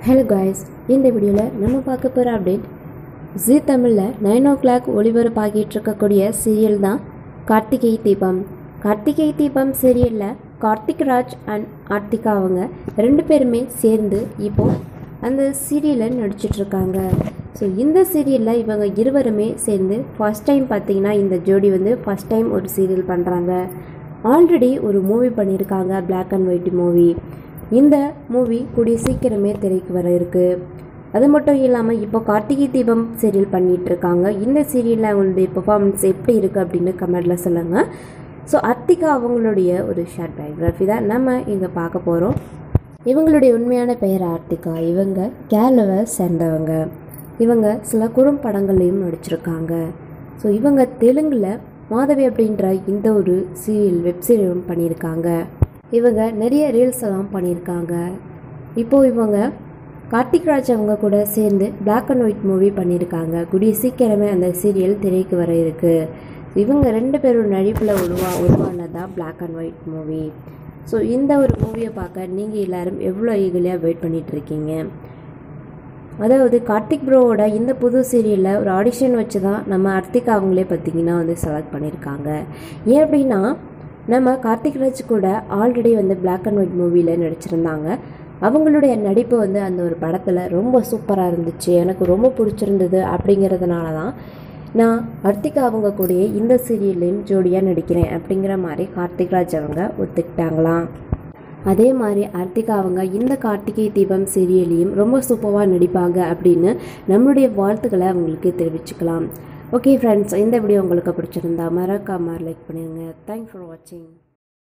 hello guys இந்த வீடியோவில் நம்ம பார்க்க போகிற அப்டேட் ஜி தமிழில் நைன் ஓ கிளாக் ஒளிபரப்பாகிட்டு இருக்கக்கூடிய சீரியல் தான் கார்த்திகை தீபம் கார்த்திகை தீபம் சீரியலில் கார்த்திக் ராஜ் அண்ட் ஆர்த்திகா அவங்க ரெண்டு பேருமே சேர்ந்து இப்போ அந்த சீரியலில் நடிச்சிட்ருக்காங்க ஸோ இந்த சீரியலில் இவங்க இருவருமே சேர்ந்து ஃபஸ்ட் டைம் பார்த்தீங்கன்னா இந்த ஜோடி வந்து ஃபஸ்ட் டைம் ஒரு சீரியல் பண்ணுறாங்க ஆல்ரெடி ஒரு மூவி பண்ணியிருக்காங்க Black அண்ட் ஒயிட் மூவி இந்த மூவி கூடிய சீக்கிரமே திரைக்கு வர இருக்கு அது மட்டும் இல்லாமல் இப்போ கார்த்திகை தீபம் சீரியல் பண்ணிட்டு இருக்காங்க இந்த சீரியலில் அவங்களுடைய பெர்ஃபார்மன்ஸ் எப்படி இருக்குது அப்படின்னு கமெண்டில் சொல்லுங்கள் ஸோ அர்த்திகா அவங்களுடைய ஒரு ஷார்ட் பயோகிராஃபி தான் நம்ம இங்கே பார்க்க போகிறோம் இவங்களுடைய உண்மையான பெயர் ஆர்த்திகா இவங்க கேரளாவை சேர்ந்தவங்க இவங்க சில குறும்படங்கள்லையும் நடிச்சிருக்காங்க ஸோ இவங்க தெலுங்கில் மாதவி அப்படின்ற இந்த ஒரு சீரியல் வெப் சீரியலும் பண்ணியிருக்காங்க இவங்க நிறைய ரீல்ஸ் எல்லாம் பண்ணியிருக்காங்க இப்போது இவங்க கார்த்திக் ராஜ் அவங்க கூட சேர்ந்து Black அண்ட் ஒயிட் மூவி பண்ணியிருக்காங்க கூடிய சீக்கிரமே அந்த சீரியல் திரைக்கு வர இருக்கு இவங்க ரெண்டு பேரும் நடிப்பில் உருவா உருவானது தான் Black and white movie so இந்த ஒரு மூவியை பார்க்க நீங்கள் எல்லாரும் எவ்வளோ ஈகலியாக வெயிட் பண்ணிட்டு இருக்கீங்க அதாவது கார்த்திக் ப்ரோவோட இந்த புது சீரியலில் ஒரு ஆடிஷன் வச்சு தான் நம்ம அர்த்திகா அவங்களே பார்த்தீங்கன்னா வந்து செலக்ட் பண்ணியிருக்காங்க ஏன் அப்படின்னா நம்ம கார்த்திக் ராஜ் கூட ஆல்ரெடி வந்து Black அண்ட் ஒயிட் மூவியில் நடிச்சிருந்தாங்க அவங்களுடைய நடிப்பு வந்து அந்த ஒரு படத்தில் ரொம்ப சூப்பராக இருந்துச்சு எனக்கு ரொம்ப பிடிச்சிருந்தது அப்படிங்கிறதுனால தான் நான் அர்த்திகா அவங்க கூடயே இந்த சீரியல்லையும் ஜோடியாக நடிக்கிறேன் அப்படிங்கிற மாதிரி கார்த்திக் ராஜ் அவங்க ஒத்துக்கிட்டாங்களாம் அதே மாதிரி அர்த்திகா அவங்க இந்த கார்த்திகை தீபம் சீரியலையும் ரொம்ப சூப்பராக நடிப்பாங்க அப்படின்னு நம்மளுடைய வாழ்த்துக்களை அவங்களுக்கு தெரிவிச்சுக்கலாம் ஓகே ஃப்ரெண்ட்ஸ் இந்த வீடியோ உங்களுக்கு பிடிச்சிருந்தா மறக்காம லைக் பண்ணிடுங்க தேங்க்ஸ் ஃபார் வாட்சிங்